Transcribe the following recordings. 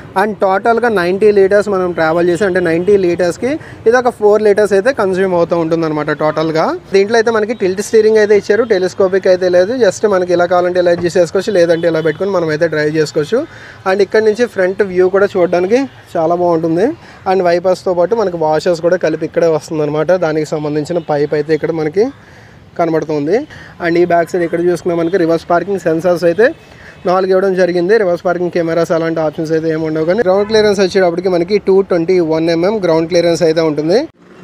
and టోటల్గా ninety litres మనం travel చేసి అంటే నైంటీ లీటర్స్కి ఇది ఒక ఫోర్ లీటర్స్ అయితే కన్జ్యూమ్ అవుతూ ఉంటుంది అనమాట టోటల్గా దీంట్లో అయితే మనకి టిల్ట్ స్టీరింగ్ అయితే ఇచ్చారు టెలిస్కోపిక్ అయితే లేదు జస్ట్ మనకి ఇలా కావాలంటే ఇలా అడ్జస్ట్ చేసుకోవచ్చు లేదంటే ఇలా పెట్టుకొని మనం అయితే డ్రైవ్ చేసుకోవచ్చు అండ్ ఇక్కడ నుంచి ఫ్రంట్ వ్యూ కూడా చూడడానికి చాలా బాగుంటుంది అండ్ వైపర్స్తో పాటు మనకి వాషర్స్ కూడా కలిపి ఇక్కడే వస్తుంది అనమాట దానికి సంబంధించిన పైప్ అయితే ఇక్కడ మనకి కనబడుతుంది అండ్ ఈ బ్యాక్ సైడ్ ఇక్కడ చూసుకున్నా మనకి రివర్స్ పార్కింగ్ సెన్సార్స్ అయితే నాలుగు ఇవ్వడం జరిగింది రివర్స్ పార్కింగ్ కెమెరాస్ అలాంటి ఆప్షన్స్ అయితే ఏమి ఉండవు కానీ గ్రౌండ్ క్లియరెన్స్ వచ్చేటప్పటికి మనకి two twenty one mm ground clearance అయితే ఉంటుంది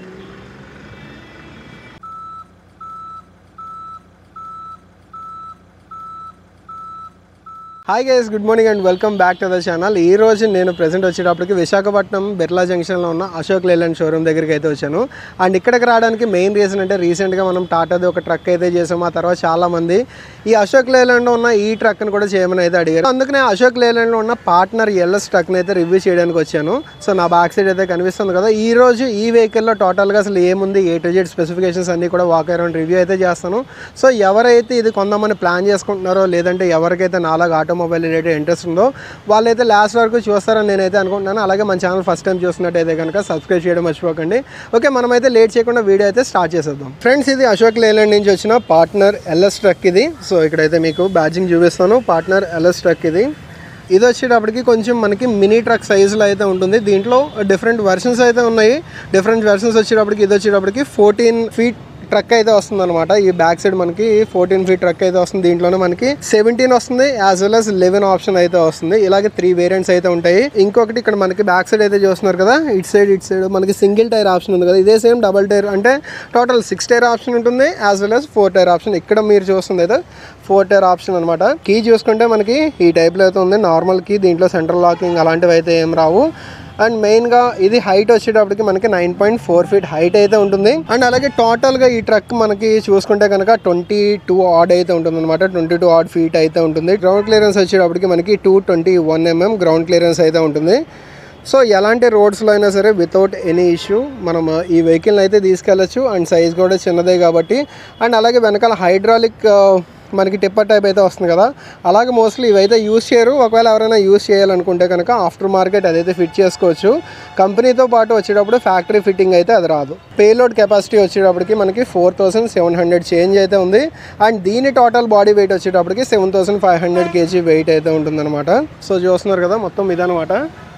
hi guys good morning and welcome back to the channel ఈ రోజు నేను ప్రెసెంట్ వచ్చేటప్పటికి విశాఖపట్నం బిర్లా జంక్షన్లో ఉన్న అశోక్ లేలాండ్ షోరూమ్ దగ్గరికి అయితే వచ్చాను అండ్ ఇక్కడికి రావడానికి మెయిన్ రీజన్ అంటే రీసెంట్గా మనం టాటాది ఒక ట్రక్ అయితే చేసాం ఆ తర్వాత చాలా మంది ఈ అశోక్ లేలాండ్లో ఉన్న ఈ ట్రక్ని కూడా చేయమని అయితే అడిగారు అందుకనే అశోక్ లేలాండ్లో ఉన్న పార్ట్నర్ ఎల్ఎస్ ట్రక్ని అయితే రివ్యూ చేయడానికి వచ్చాను సో నా బ్యాక్ సైడ్ అయితే కనిపిస్తుంది కదా ఈ రోజు ఈ వెహికల్లో టోటల్గా అసలు ఏముంది ఏ టు జెడ్ స్పెసిఫికేషన్స్ అన్నీ కూడా వాక్ అరౌండ్ రివ్యూ అయితే చేస్తాను సో ఎవరైతే ఇది కొందామని ప్లాన్ చేసుకుంటున్నారో లేదంటే ఎవరికైతే నాలాగా ఆటోమొబైల్ రిలేటెడ్ ఇంట్రెస్ట్ ఉందో వాళ్ళైతే లాస్ట్ వరకు చూస్తారని నేనైతే అనుకుంటున్నాను అలాగే మన ఛానల్ ఫస్ట్ టైం చూస్తున్నట్టయితే కనుక సబ్స్క్రైబ్ చేయడం మర్చిపోకండి ఓకే మనమైతే లేట్ చేయకుండా వీడియో అయితే స్టార్ట్ చేసేద్దాం ఫ్రెండ్స్ ఇది అశోక్ లేలాండ్ నుంచి వచ్చిన పార్ట్నర్ ఎల్ఎస్ ట్రక్ ఇది సో ఇక్కడైతే మీకు బ్యాడ్జింగ్ చూపిస్తాను పార్ట్నర్ ఎల్ఎస్ ట్రక్ ఇది ఇది వచ్చేటప్పటికి కొంచెం మనకి మినీ ట్రక్ సైజులో అయితే ఉంటుంది దీంట్లో డిఫరెంట్ వెర్షన్స్ అయితే ఉన్నాయి డిఫరెంట్ వెర్షన్స్ వచ్చేటప్పటికి ఇది వచ్చేటప్పటికి ఫోర్టీన్ ఫీట్ ట్రక్ అయితే వస్తుంది అనమాట ఈ బ్యాక్ సైడ్ మనకి ఫోర్టీన్ ఫీట్ ట్రక్ అయితే వస్తుంది దీంట్లోనే మనకి సెవెంటీన్ వస్తుంది as well as eleven option అయితే వస్తుంది ఇలాగే త్రీ వేరియంట్స్ అయితే ఉంటాయి ఇంకొకటి ఇక్కడ మనకి బ్యాక్ సైడ్ అయితే చూస్తున్నారు కదా ఇట్ సైడ్ ఇట్ సైడ్ మనకి సింగిల్ టైర్ ఆప్షన్ ఉంది కదా ఇదే సేమ్ డబల్ టైర్ అంటే టోటల్ సిక్స్ టైర్ ఆప్షన్ ఉంటుంది as well as four tyre option ఇక్కడ మీరు చూస్తుంది అయితే ఫోర్ టైర్ ఆప్షన్ అనమాట కీ చూసుకుంటే మనకి ఈ టైప్లో అయితే ఉంది నార్మల్ కీ దీంట్లో సెంట్రల్ లాకింగ్ అలాంటివి అయితే ఏం రావు అండ్ మెయిన్గా ఇది హైట్ వచ్చేటప్పటికి మనకి nine point four feet height అయితే ఉంటుంది అండ్ అలాగే టోటల్గా ఈ ట్రక్ మనకి చూసుకుంటే కనుక ట్వంటీ టూ ఆడ్ అయితే ఉంటుంది అనమాట ట్వంటీ టూ ఆడ్ ఫీట్ అయితే ఉంటుంది గ్రౌండ్ క్లియరెన్స్ వచ్చేటప్పటికి మనకి two twenty one mm ground clearance అయితే ఉంటుంది సో ఎలాంటి రోడ్స్లో అయినా సరే వితౌట్ ఎనీ ఇష్యూ మనం ఈ వెహికల్ని అయితే తీసుకెళ్ళచ్చు అండ్ సైజ్ కూడా చిన్నదే కాబట్టి అండ్ అలాగే వెనకాల హైడ్రాలిక్ మనకి టిప్పర్ టైప్ అయితే వస్తుంది కదా అలాగే మోస్ట్లీ ఇవైతే యూస్ చేయరు ఒకవేళ ఎవరైనా యూస్ చేయాలనుకుంటే కనుక ఆఫ్టర్ మార్కెట్ అదైతే ఫిట్ చేసుకోవచ్చు కంపెనీతో పాటు వచ్చేటప్పుడు ఫ్యాక్టరీ ఫిట్టింగ్ అయితే అది రాదు పేలోడ్ కెపాసిటీ వచ్చేటప్పటికి మనకి four thousand seven hundred change అయితే ఉంది అండ్ దీని టోటల్ బాడీ వెయిట్ వచ్చేటప్పటికి seven thousand five hundred kg weight అయితే ఉంటుందన్నమాట సో చూస్తున్నారు కదా మొత్తం ఇదనమాట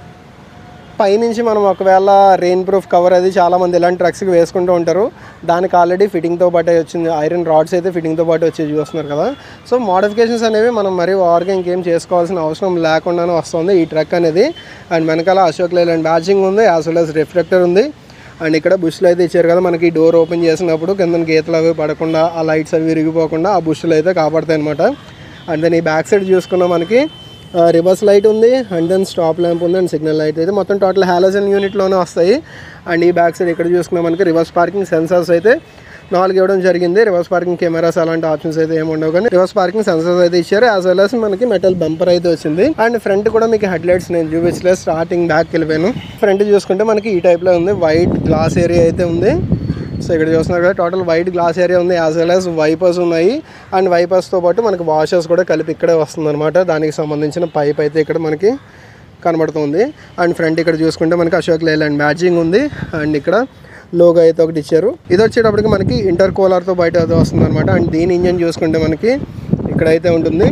పైనుంచి మనం ఒకవేళ రెయిన్ ప్రూఫ్ కవర్ అది చాలా మంది ఇలాంటి ట్రక్స్కి వేసుకుంటూ ఉంటారు దానికి ఆల్రెడీ ఫిట్టింగ్తో పాటే వచ్చింది ఐరన్ రాడ్స్ అయితే ఫిట్టింగ్తో పాటు వచ్చి చూస్తున్నారు కదా సో మోడిఫికేషన్స్ అనేవి మనం మరీ ఓవర్గా ఇంకేం చేసుకోవాల్సిన అవసరం లేకుండానే వస్తుంది ఈ ట్రక్ అనేది అండ్ వెనకాల అశోక్ లేలాండ్ బ్యాచింగ్ ఉంది యాజ్ వెల్ as రిఫ్లెక్టర్ ఉంది అండ్ ఇక్కడ బుష్లు అయితే ఇచ్చారు కదా మనకి డోర్ ఓపెన్ చేసినప్పుడు కింద గీతలు అవి పడకుండా ఆ లైట్స్ అవి విరిగిపోకుండా ఆ బుష్లు అయితే కాపాడతాయి అనమాట అండ్ దెన్ ఈ బ్యాక్ సైడ్ చూసుకున్నా మనకి రివర్స్ లైట్ ఉంది అండ్ దెన్ స్టాప్ ల్యాంప్ ఉంది అండ్ సిగ్నల్ లైట్ అయితే మొత్తం టోటల్ హాలోజన్ యూనిట్లోనే వస్తాయి అండ్ ఈ బ్యాక్ సైడ్ ఇక్కడ చూసుకున్నా మనకి రివర్స్ పార్కింగ్ సెన్సార్స్ అయితే నాలుగు ఇవ్వడం జరిగింది రివర్స్ పార్కింగ్ కెమెరాస్ అలాంటి ఆప్షన్స్ అయితే ఏమి ఉండవు కానీ రివర్స్ పార్కింగ్ సెన్సార్స్ అయితే ఇచ్చారు యాజ్ వెల్ as మనకి మెటల్ బంపర్ అయితే వచ్చింది అండ్ ఫ్రంట్ కూడా మీకు హెడ్ లైట్స్ నేను చూపించలేదు స్టార్టింగ్ బ్యాక్ వెళ్ళిపోయాను ఫ్రంట్ చూసుకుంటే మనకి ఈ టైప్లో ఉంది వైట్ గ్లాస్ ఏరియా అయితే ఉంది సో ఇక్కడ చూస్తున్నారు కదా టోటల్ వైట్ గ్లాస్ ఏరియా ఉంది యాజ్ వెల్ యాజ్ వైపర్స్ ఉన్నాయి అండ్ వైపర్స్తో పాటు మనకి వాషర్స్ కూడా కలిపి ఇక్కడే వస్తుంది అనమాట దానికి సంబంధించిన పైప్ అయితే ఇక్కడ మనకి కనబడుతుంది అండ్ ఫ్రంట్ ఇక్కడ చూసుకుంటే మనకి అశోక్ లేలాండ్ మ్యాచింగ్ ఉంది అండ్ ఇక్కడ లోగో అయితే ఒకటి ఇచ్చారు ఇది వచ్చేటప్పటికి మనకి ఇంటర్ కూలర్తో బయట అయితే వస్తుంది అనమాట అండ్ దీని ఇంజన్ చూసుకుంటే మనకి ఇక్కడైతే ఉంటుంది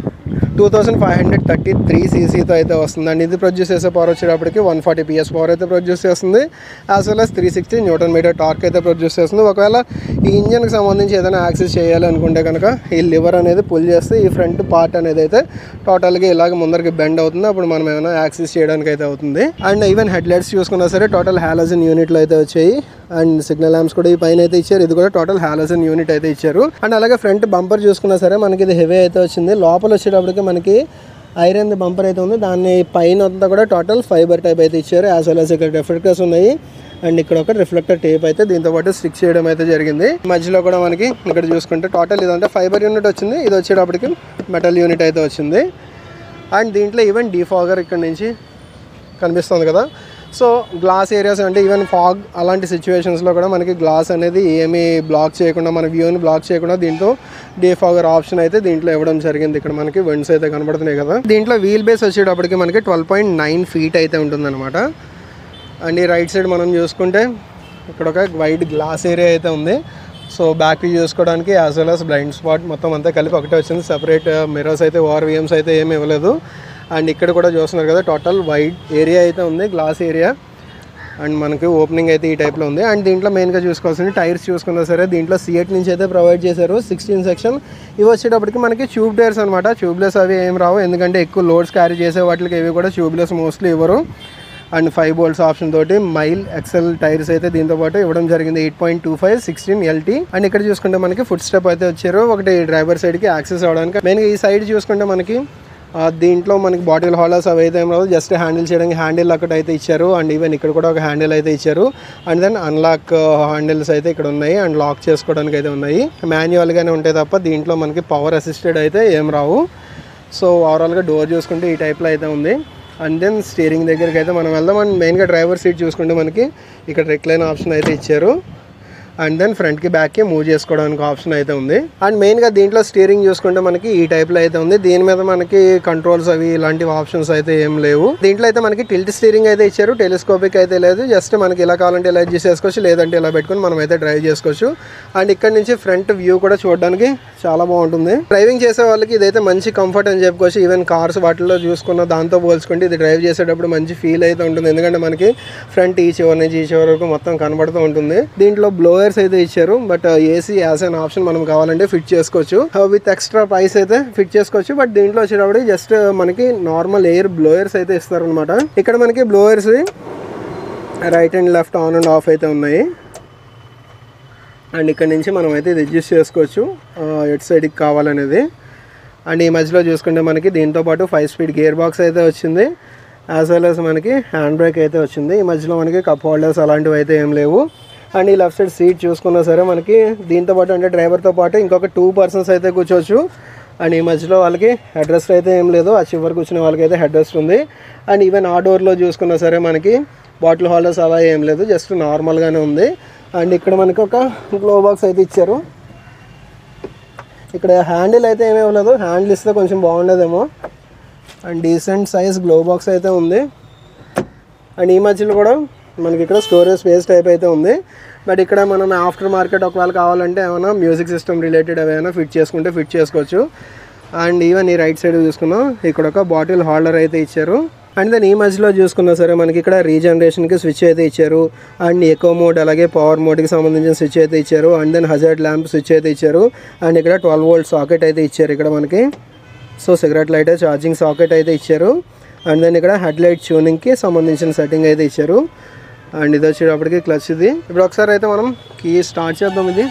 two thousand five hundred thirty three సీసీతో అయితే వస్తుంది అండ్ ఇది ప్రొడ్యూస్ చేసే పవర్ వచ్చేటప్పటికి వన్ ఫార్టీ పిఎస్ పవర్ అయితే ప్రొడ్యూస్ చేస్తుంది as well as three sixty newton metre torque అయితే ప్రొడ్యూస్ చేస్తుంది ఒకవేళ ఈ ఇంజన్కి సంబంధించి ఏదైనా యాక్సెస్ చేయాలి అనుకుంటే కనుక ఈ లివర్ అనేది పుల్ చేస్తే ఈ ఫ్రంట్ పార్ట్ అనేది అయితే టోటల్గా ఇలాగ ముందరికి బెండ్ అవుతుంది అప్పుడు మనం ఏమైనా యాక్సెస్ చేయడానికి అయితే అవుతుంది అండ్ ఈవెన్ హెడ్ లైట్స్ చూసుకున్నా సరే టోటల్ హాలోజన్ యూనిట్లో అయితే వచ్చాయి అండ్ సిగ్నల్ ల్యాంప్స్ కూడా ఈ పైన అయితే ఇచ్చారు ఇది కూడా టోటల్ హాలోజన్ యూనిట్ అయితే ఇచ్చారు అండ్ అలాగే ఫ్రంట్ బంపర్ చూసుకున్నా సరే మనకి ఇది హెవీ అయితే వచ్చింది లోపల వచ్చేటప్పటికి మనకి ఐరన్ బంపర్ అయితే ఉంది దాన్ని పైన అంతా కూడా టోటల్ ఫైబర్ టైప్ అయితే ఇచ్చారు యాజ్ వెల్ as ఇక్కడ రిఫ్లెక్టర్స్ ఉన్నాయి అండ్ ఇక్కడ ఒక రిఫ్లెక్టర్ టేప్ అయితే దీంతో పాటు స్టిక్ చేయడం అయితే జరిగింది మధ్యలో కూడా మనకి ఇక్కడ చూసుకుంటే టోటల్ ఇదంటే ఫైబర్ యూనిట్ వచ్చింది ఇది వచ్చేటప్పటికి మెటల్ యూనిట్ అయితే వచ్చింది అండ్ దీంట్లో ఈవెన్ డీఫాగర్ ఇక్కడ నుంచి కనిపిస్తుంది కదా సో గ్లాస్ ఏరియాస్ అంటే ఈవెన్ ఫాగ్ అలాంటి సిచ్యువేషన్స్లో కూడా మనకి గ్లాస్ అనేది ఏమీ బ్లాక్ చేయకుండా మన వ్యూని బ్లాక్ చేయకుండా దీంట్లో డీఫాగర్ ఆప్షన్ అయితే దీంట్లో ఇవ్వడం జరిగింది ఇక్కడ మనకి విండ్స్ అయితే కనబడుతున్నాయి కదా దీంట్లో వీల్ బేస్ వచ్చేటప్పటికి మనకి ట్వెల్వ్ పాయింట్ నైన్ ఫీట్ అయితే ఉంటుందన్నమాట అండ్ ఈ రైట్ సైడ్ మనం చూసుకుంటే ఇక్కడ ఒక వైట్ గ్లాస్ ఏరియా అయితే ఉంది సో బ్యాక్ వ్యూ చూసుకోవడానికి as well as blind spot మొత్తం అంతా కలిపి ఒకటే వచ్చింది సెపరేట్ మిర్రర్స్ అయితే ఓవర్ విఎమ్స్ అయితే ఏమి ఇవ్వలేదు అండ్ ఇక్కడ కూడా చూస్తున్నారు కదా టోటల్ వైట్ ఏరియా అయితే ఉంది గ్లాస్ ఏరియా అండ్ మనకి ఓపెనింగ్ అయితే ఈ టైప్లో ఉంది అండ్ దీంట్లో మెయిన్గా చూసుకోవాల్సింది టైర్స్ చూసుకున్నా సరే దీంట్లో సిఎట్ నుంచి అయితే ప్రొవైడ్ చేశారు సిక్స్టీన్ సెక్షన్ ఇవి వచ్చేటప్పటికి మనకి ట్యూబ్ టైర్స్ అనమాట ట్యూబ్లెస్ అవి ఏం రావు ఎందుకంటే ఎక్కువ లోడ్స్ క్యారీ చేసే వాటికి ఇవి కూడా ట్యూబ్లెస్ మోస్ట్లీ ఇవ్వరు అండ్ ఫైవ్ బోల్ట్స్ ఆప్షన్ తోటి మైల్ ఎక్సెల్ టైర్స్ అయితే దీంతో పాటు ఇవ్వడం జరిగింది eight point two five sixteen LT and ఇక్కడ చూసుకుంటే మనకి ఫుడ్ స్టెప్ అయితే వచ్చారు ఒకటి డ్రైవర్ సైడ్కి యాక్సెస్ అవ్వడానికి మెయిన్గా ఈ సైడ్ చూసుకుంటే మనకి ఆ, దీంట్లో మనకి బాటిల్ హోల్డర్స్ అవి అయితే ఏం రావు జస్ట్ హ్యాండిల్ చేయడానికి హ్యాండిల్ ఒకటి అయితే ఇచ్చారు అండ్ ఈవెన్ ఇక్కడ కూడా ఒక హ్యాండిల్ అయితే ఇచ్చారు అండ్ దెన్ అన్లాక్ హ్యాండిల్స్ అయితే ఇక్కడ ఉన్నాయి అండ్ లాక్ చేసుకోవడానికి అయితే ఉన్నాయి మాన్యువల్గానే ఉంటాయి తప్ప దీంట్లో మనకి పవర్ అసిస్టెడ్ అయితే ఏం రావు సో ఓవరాల్గా డోర్ చూసుకుంటే ఈ టైప్లో అయితే ఉంది అండ్ దెన్ స్టీరింగ్ దగ్గరికి అయితే మనం వెళ్దాం అండ్ మెయిన్గా డ్రైవర్ సీట్ చూసుకుంటే మనకి ఇక్కడ రెక్లైన్ ఆప్షన్ అయితే ఇచ్చారు అండ్ దెన్ ఫ్రంట్కి బ్యాక్కి మూవ్ చేసుకోవడానికి ఆప్షన్ అయితే ఉంది అండ్ మెయిన్గా దీంట్లో స్టీరింగ్ చూసుకుంటే మనకి ఈ టైప్లో అయితే ఉంది దీని మీద మనకి కంట్రోల్స్ అవి ఇలాంటివి ఆప్షన్స్ అయితే ఏం లేవు దీంట్లో అయితే మనకి టిల్ట్ స్టీరింగ్ అయితే ఇచ్చారు టెలిస్కోపిక్ అయితే లేదు జస్ట్ మనకి ఇలా కావాలంటే ఇలా అడ్జస్ట్ చేసుకోవచ్చు లేదంటే ఇలా పెట్టుకొని మనం అయితే డ్రైవ్ చేసుకోవచ్చు అండ్ ఇక్కడ నుంచి ఫ్రంట్ వ్యూ కూడా చూడడానికి చాలా బాగుంటుంది డ్రైవింగ్ చేసే వాళ్ళకి ఇదైతే మంచి కంఫర్ట్ అని చెప్పుకోవచ్చు ఈవెన్ కార్స్ వాటిలో చూసుకున్న దాంతో పోల్చుకుంటే ఇది డ్రైవ్ చేసేటప్పుడు మంచి ఫీల్ అయితే ఉంటుంది ఎందుకంటే మనకి ఫ్రంట్ ఈ చివరి నుంచి ఈ చివరి వరకు మొత్తం కనబడుతూ ఉంటుంది దీంట్లో బ్లోయర్స్ అయితే ఇచ్చారు but AC as an option మనం కావాలంటే ఫిట్ చేసుకోవచ్చు విత్ ఎక్స్ట్రా ప్రైస్ అయితే ఫిట్ చేసుకోవచ్చు బట్ దీంట్లో వచ్చేటప్పుడు జస్ట్ మనకి నార్మల్ ఎయిర్ బ్లోయర్స్ అయితే ఇస్తారనమాట ఇక్కడ మనకి blowers right and left on and off అయితే ఉన్నాయి అండ్ ఇక్కడ నుంచి మనం అయితే ఇది అడ్జస్ట్ చేసుకోవచ్చు ఎటు సైడ్కి కావాలనేది అండ్ ఈ మధ్యలో చూసుకుంటే మనకి దీంతో పాటు ఫైవ్ స్పీడ్ గేర్ బాక్స్ అయితే వచ్చింది యాజ్ వెల్ as మనకి హ్యాండ్ బ్రేక్ అయితే వచ్చింది ఈ మధ్యలో మనకి కప్ హోల్డర్స్ అలాంటివి అయితే ఏం లేవు అండ్ ఈ లెఫ్ట్ సైడ్ సీట్ చూసుకున్నా సరే మనకి దీంతో పాటు అంటే డ్రైవర్తో పాటు ఇంకొక టూ పర్సన్స్ అయితే కూర్చోవచ్చు అండ్ ఈ మధ్యలో వాళ్ళకి హెడ్ రెస్ట్ అయితే ఏం లేదు ఆ చివరి కూర్చునే వాళ్ళకి అయితే హెడ్ రెస్ట్ ఉంది అండ్ ఈవెన్ ఆ డోర్లో చూసుకున్నా సరే మనకి బాటిల్ హోల్డర్స్ అలా ఏం లేదు జస్ట్ నార్మల్గానే ఉంది అండ్ ఇక్కడ మనకి ఒక గ్లో బాక్స్ అయితే ఇచ్చారు ఇక్కడ హ్యాండిల్ అయితే ఏమీ ఇవ్వలేదు హ్యాండిల్ ఇస్తే కొంచెం బాగుండేదేమో and decent size glove box అయితే ఉంది అండ్ ఈ మధ్యలో కూడా మనకి ఇక్కడ స్టోరేజ్ స్పేస్ టైప్ అయితే ఉంది బట్ ఇక్కడ మనం ఆఫ్టర్ మార్కెట్ ఒకవేళ కావాలంటే ఏమైనా మ్యూజిక్ సిస్టమ్ రిలేటెడ్ ఏమైనా ఫిట్ చేసుకుంటే ఫిట్ చేసుకోవచ్చు అండ్ ఈవెన్ ఈ రైట్ సైడ్ చూసుకున్నాం ఇక్కడ ఒక బాటిల్ హోల్డర్ అయితే ఇచ్చారు అండ్ దెన్ ఈ మధ్యలో చూసుకున్నా సరే మనకి ఇక్కడ రీజనరేషన్కి స్విచ్ అయితే ఇచ్చారు అండ్ ఎకో మోడ్ అలాగే పవర్ మోడ్కి సంబంధించిన స్విచ్ అయితే ఇచ్చారు and then hazard lamp switch అయితే ఇచ్చారు అండ్ ఇక్కడ ట్వెల్వ్ వోల్ట్ సాకెట్ అయితే ఇచ్చారు ఇక్కడ మనకి so cigarette light charging socket అయితే ఇచ్చారు అండ్ దెన్ ఇక్కడ హెడ్ లైట్ ట్యూనింగ్కి సంబంధించిన సెట్టింగ్ అయితే ఇచ్చారు అండ్ ఇది వచ్చేటప్పటికి క్లచ్ ఇది ఇప్పుడు ఒకసారి అయితే మనం కీ స్టార్ట్ చేద్దాం ఇది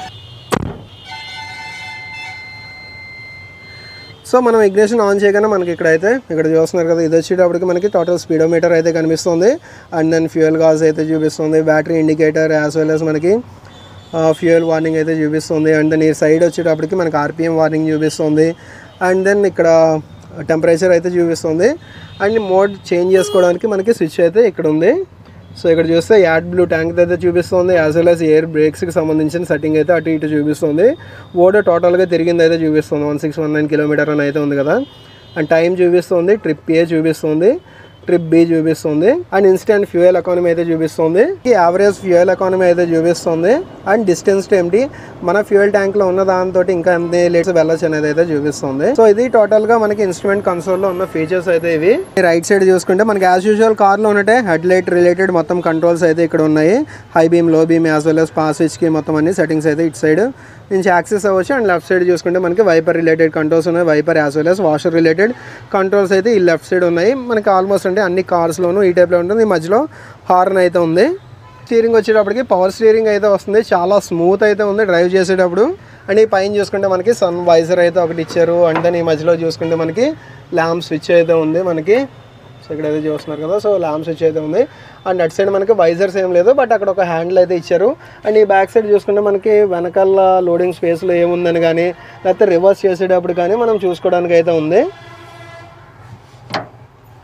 సో మనం ఇగ్నిషన్ ఆన్ చేయగానే మనకి ఇక్కడ అయితే ఇక్కడ చూస్తున్నారు కదా ఇది వచ్చేటప్పటికి మనకి టోటల్ స్పీడోమీటర్ అయితే కనిపిస్తుంది అండ్ దెన్ ఫ్యూయల్ గాజ్ అయితే చూపిస్తుంది battery indicator as well as మనకి ఫ్యూయల్ వార్నింగ్ అయితే చూపిస్తుంది అండ్ దెన్ ఈ సైడ్ వచ్చేటప్పటికి మనకి ఆర్పిఎం వార్నింగ్ చూపిస్తుంది అండ్ దెన్ ఇక్కడ టెంపరేచర్ అయితే చూపిస్తుంది అండ్ మోడ్ చేంజ్ చేసుకోవడానికి మనకి స్విచ్ అయితే ఇక్కడ ఉంది సో ఇక్కడ చూస్తే యాడ్ బ్లూ ట్యాంక్ అయితే చూపిస్తుంది యాజ్ వెల్ as ఎయిర్ బ్రేక్స్కి సంబంధించిన సెట్టింగ్ అయితే అటు ఇటు చూపిస్తుంది ఓడో టోటల్గా తిరిగింది అయితే చూపిస్తుంది one six one nine kilometre అని అయితే ఉంది కదా అండ్ టైం చూపిస్తుంది ట్రిప్ ఏ చూపిస్తుంది ట్రిప్ బి చూపిస్తుంది అండ్ ఇన్స్టెంట్ ఫ్యూయల్ ఎకానమీ అయితే చూపిస్తుంది ఈ యావరేజ్ ఫ్యూయల్ ఎకానమీ అయితే చూపిస్తుంది అండ్ డిస్టెన్స్ టు ఎంటీ మన ఫ్యూయల్ ట్యాంక్ లో ఉన్న దాంతో ఇంకా ఎన్ని లీటర్స్ వెళ్ళొచ్చు అనేది అయితే చూపిస్తుంది సో ఇది టోటల్ గా మనకి ఇన్స్ట్రుమెంట్ కన్సోల్ లో ఉన్న ఫీచర్స్ అయితే ఇవి రైట్ సైడ్ చూసుకుంటే మనకి యాజ్ యూజువల్ కార్ లో ఉన్నట్టే హెడ్ లైట్ రిలేటెడ్ మొత్తం కంట్రోల్స్ అయితే ఇక్కడ ఉన్నాయి high beam low beam as well as pass switch కి మొత్తం అన్ని సెట్టింగ్స్ అయితే ఇటు సైడ్ నుంచి యాక్సెస్ అవ్వచ్చు అండ్ లెఫ్ట్ సైడ్ చూసుకుంటే మనకి వైపర్ రిలేటెడ్ కంట్రోల్స్ ఉన్నాయి wiper as well as washer related controls అయితే ఈ లెఫ్ట్ సైడ్ ఉన్నాయి మనకి ఆల్మోస్ట్ అంటే అన్ని కార్స్లోనూ ఈ టైప్లో ఉంటుంది ఈ మధ్యలో హార్న్ అయితే ఉంది స్టీరింగ్ వచ్చేటప్పటికి పవర్ స్టీరింగ్ అయితే వస్తుంది చాలా స్మూత్ అయితే ఉంది డ్రైవ్ చేసేటప్పుడు అండ్ ఈ పైన చూసుకుంటే మనకి సన్ వైజర్ అయితే ఒకటి ఇచ్చారు అండ్ దెన్ ఈ మధ్యలో చూసుకుంటే మనకి ల్యాంప్ స్విచ్ అయితే ఉంది మనకి సో ఇక్కడ అయితే చూస్తున్నారు కదా సో ల్యాంప్ స్విచ్ అయితే ఉంది అండ్ అటు సైడ్ మనకి వైజర్స్ ఏం లేదు బట్ అక్కడ ఒక హ్యాండిల్ అయితే ఇచ్చారు అండ్ ఈ బ్యాక్ సైడ్ చూసుకుంటే మనకి వెనకాల లోడింగ్ స్పేస్లో ఏముందని కానీ లేకపోతే రివర్స్ చేసేటప్పుడు కానీ మనం చూసుకోవడానికి అయితే ఉంది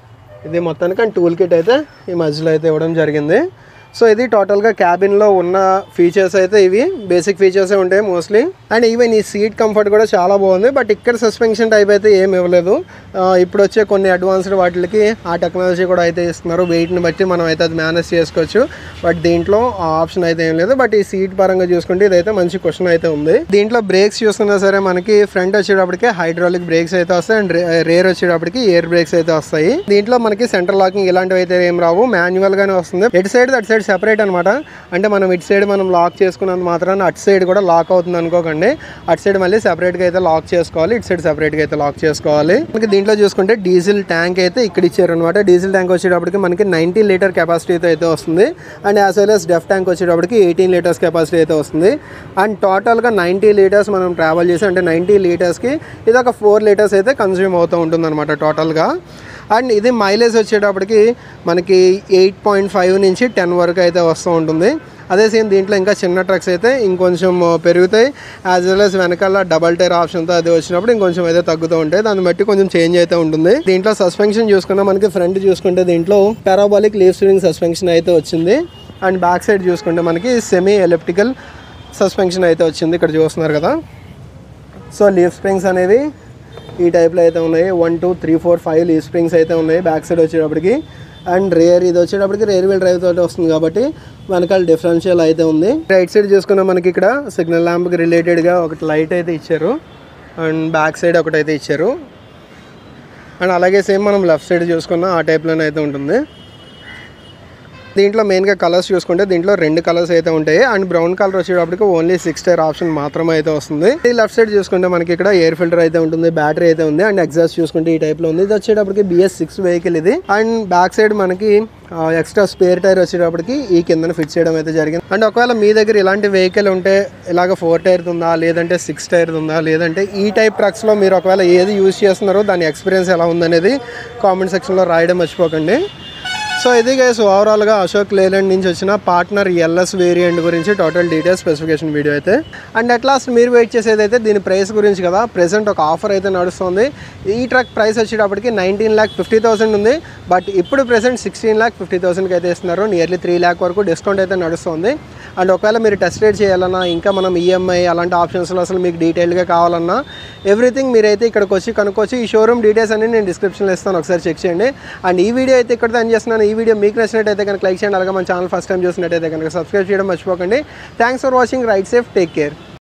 ఇది మొత్తానికి అండ్ టూల్ కిట్ అయితే ఈ మధ్యలో అయితే ఇవ్వడం జరిగింది సో ఇది టోటల్గా క్యాబిన్లో ఉన్న ఫీచర్స్ అయితే ఇవి బేసిక్ ఫీచర్సే ఉంటాయి మోస్ట్లీ అండ్ ఈవెన్ ఈ సీట్ కంఫర్ట్ కూడా చాలా బాగుంది బట్ ఇక్కడ సస్పెన్షన్ టైప్ అయితే ఏం ఇవ్వలేదు ఆ, ఇప్పుడు వచ్చే కొన్ని అడ్వాన్స్డ్ వాటికి ఆ టెక్నాలజీ కూడా అయితే ఇస్తున్నారు వెయిట్ని బట్టి మనం అయితే అది మేనేజ్ చేసుకోవచ్చు బట్ దీంట్లో ఆ ఆప్షన్ అయితే ఏం లేదు బట్ ఈ సీట్ పరంగా చూసుకుంటే ఇదైతే మంచి క్వశ్చన్ అయితే ఉంది దీంట్లో బ్రేక్స్ చూసుకున్నా సరే మనకి ఫ్రంట్ వచ్చేటప్పటికి హైడ్రాలిక్ బ్రేక్స్ అయితే వస్తాయి అండ్ రేర్ వచ్చేటప్పటికి ఎయిర్ బ్రేక్స్ అయితే వస్తాయి దీంట్లో మనకి సెంటర్ లాకింగ్ ఇలాంటివి అయితే ఏం రావు మాన్యువల్ గానే వస్తుంది ఎటు సైడ్ అటు సైడ్ సెపరేట్ అనమాట అంటే మనం ఇటు సైడ్ మనం లాక్ చేసుకున్నంత మాత్రాన అటు సైడ్ కూడా లాక్ అవుతుంది అనుకోకండి అటు సైడ్ మళ్ళీ separate గా అయితే లాక్ చేసుకోవాలి ఇటు సైడ్ separate గా అయితే లాక్ చేసుకోవాలి మనకి దీంట్లో చూసుకుంటే డీజిల్ ట్యాంక్ అయితే ఇక్కడ ఇచ్చారు అనమాట డీజిల్ ట్యాంక్ వచ్చేటప్పటికి మనకి నైన్టీ లీటర్ కెపాసిటీ అయితే వస్తుంది and as well as DEF tank వచ్చేటప్పటికి ఎయిటీన్ లీటర్స్ కెపాసిటీ అయితే వస్తుంది అండ్ టోటల్గా నైంటీ లీటర్స్ మనం ట్రావెల్ చేసి అంటే నైంటీ లీటర్స్కి ఇది ఒక ఫోర్ లీటర్స్ అయితే కన్జ్యూమ్ అవుతూ ఉంటుంది అనమాట టోటల్గా అండ్ ఇది మైలేజ్ వచ్చేటప్పటికి మనకి ఎయిట్ పాయింట్ ఫైవ్ నుంచి టెన్ వరకు అయితే వస్తూ ఉంటుంది అదే సేమ్ దీంట్లో ఇంకా చిన్న ట్రక్స్ అయితే ఇంకొంచెం పెరుగుతాయి యాజ్ వెల్ as వెనకాల డబల్ టైర్ ఆప్షన్తో అది వచ్చినప్పుడు ఇంకొంచెం అయితే తగ్గుతూ ఉంటాయి దాన్ని బట్టి కొంచెం చేంజ్ అయితే ఉంటుంది దీంట్లో సస్పెన్షన్ చూసుకున్నా మనకి ఫ్రంట్ చూసుకుంటే దీంట్లో పారాబాలిక్ లీవ్ స్టీరింగ్ సస్పెన్షన్ అయితే వచ్చింది అండ్ బ్యాక్ సైడ్ చూసుకుంటే మనకి సెమీ ఎలక్ట్రికల్ సస్పెన్షన్ అయితే వచ్చింది ఇక్కడ చూస్తున్నారు కదా సో లీవ్ స్ప్రింగ్స్ అనేవి ఈ టైప్లో అయితే ఉన్నాయి one two three four five leaf springs అయితే ఉన్నాయి బ్యాక్ సైడ్ వచ్చేటప్పటికి అండ్ రేర్ ఇది వచ్చేటప్పటికి రేర్ వీల్ డ్రైవ్ తోటి వస్తుంది కాబట్టి వెనకాల డిఫరెన్షియల్ అయితే ఉంది రైట్ సైడ్ చూసుకున్న మనకి ఇక్కడ సిగ్నల్ ల్యాంప్కి రిలేటెడ్గా ఒకటి లైట్ అయితే ఇచ్చారు అండ్ బ్యాక్ సైడ్ ఒకటి అయితే ఇచ్చారు అండ్ అలాగే సేమ్ మనం లెఫ్ట్ సైడ్ చూసుకున్న ఆ టైప్లోనే అయితే ఉంటుంది దీంట్లో మెయిన్గా కలర్స్ చూసుకుంటే దీంట్లో రెండు కలర్స్ అయితే ఉంటాయి అండ్ బ్రౌన్ కలర్ వచ్చేటప్పటికి ఓన్లీ సిక్స్ టైర్ ఆప్షన్ మాత్రమే అయితే వస్తుంది ఈ లెఫ్ట్ సైడ్ చూసుకుంటే మనకి ఇక్కడ ఎయిర్ ఫిల్టర్ అయితే ఉంటుంది బ్యాటరీ అయితే ఉంది అండ్ ఎగ్జాస్ట్ చూసుకుంటే ఈ టైప్ లో ఉంది ఇది వచ్చేటప్పటికి బిఎస్ సిక్స్ వెహికల్ ఇది అండ్ బ్యాక్ సైడ్ మనకి ఎక్స్ట్రా స్పేర్ టైర్ వచ్చేటప్పటికి ఈ కింద ఫిట్ చేయడం అయితే జరిగింది అండ్ ఒకవేళ మీ దగ్గర ఇలాంటి వెహికల్ ఉంటే ఇలాగ ఫోర్ టైర్ ఉందా లేదంటే సిక్స్ టైర్ ఉందా లేదంటే ఈ టైప్ ట్రక్స్ లో మీరు ఒకవేళ ఏది యూజ్ చేస్తున్నారో దాని ఎక్స్పీరియన్స్ ఎలా ఉందనేది కామెంట్ సెక్షన్ లో రాయడం మర్చిపోకండి సో ఇది గైస్ ఓవరాల్గా అశోక్ లేలాండ్ నుంచి వచ్చిన పార్ట్నర్ ఎల్ఎస్ వేరియంట్ గురించి టోటల్ డీటెయిల్స్ స్పెసిఫికేషన్ వీడియో అయితే అండ్ అట్ లాస్ట్ మీరు వెయిట్ చేసేది అయితే దీని ప్రైస్ గురించి కదా ప్రెసెంట్ ఒక ఆఫర్ అయితే నడుస్తుంది ఈ ట్రక్ ప్రైస్ వచ్చేటప్పటికి నైన్టీన్ ల్యాక్ ఫిఫ్టీ థౌసండ్ ఉంది బట్ ఇప్పుడు ప్రెసెంట్ సిక్స్టీన్ ల్యాక్ ఫిఫ్టీ థౌసండ్కి అయితే ఇస్తున్నారు నియర్లీ త్రీ ల్యాక్ వరకు డిస్కౌంట్ అయితే నడుస్తుంది అండ్ ఒకవేళ మీరు టెస్ట్ రైడ్ చేయాలన్నా ఇంకా మనం ఈఎంఐ అలాంటి ఆప్షన్స్లో అసలు మీకు డీటెయిల్గా కావాలన్నా ఎవ్రీథింగ్ మీరైతే ఇక్కడికి వచ్చి కనుక్కోవచ్చు ఈ షోరూమ్ డీటెయిల్స్ అన్ని నేను డిస్క్రిప్షన్లో ఇస్తాను ఒకసారి చెక్ చేయండి అండ్ ఈ వీడియో అయితే ఇక్కడ ఎండ్ చేస్తున్నాను ఈ వీడియో మీకు నచ్చినట్టయితే కనుక లైక్ చేయండి అలాగే మన ఛానల్ ఫస్ట్ టైం చూసినట్టయితే కనుక సబ్స్క్రైబ్ చేయడం మర్చిపోకండి thanks for watching ride safe take care